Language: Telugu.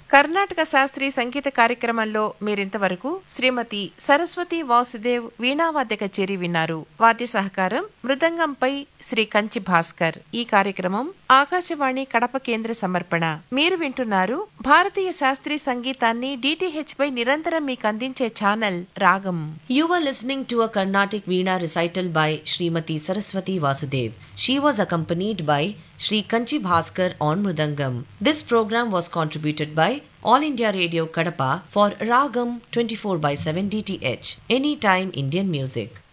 కర్ణాటక శాస్త్రీయ సంగీత కార్యక్రమంలో మీరింతవరకు శ్రీమతి సరస్వతి వాసుదేవ్ వీణావాద్య కచేరి విన్నారు వాద్య సహకారం మృదంగంపై శ్రీ కంచి భాస్కర్ ఈ కార్యక్రమం ఆకాశవాణి కడప కేంద్ర సమర్పణ మీరు వింటున్నారు భారతీయ శాస్త్రీయ సంగీతాన్ని డిటిహెచ్ పై నిరంతరం మీకు అందించే ఛానల్ రాగం You were listening to a Carnatic Veena recital by Srimati Saraswati Vasudev. She was accompanied by Sri Kanchi Bhaskar on Mridangam. This program was contributed by All India Radio Kadapa for Ragam 24 by 7 DTH, Anytime Indian Music.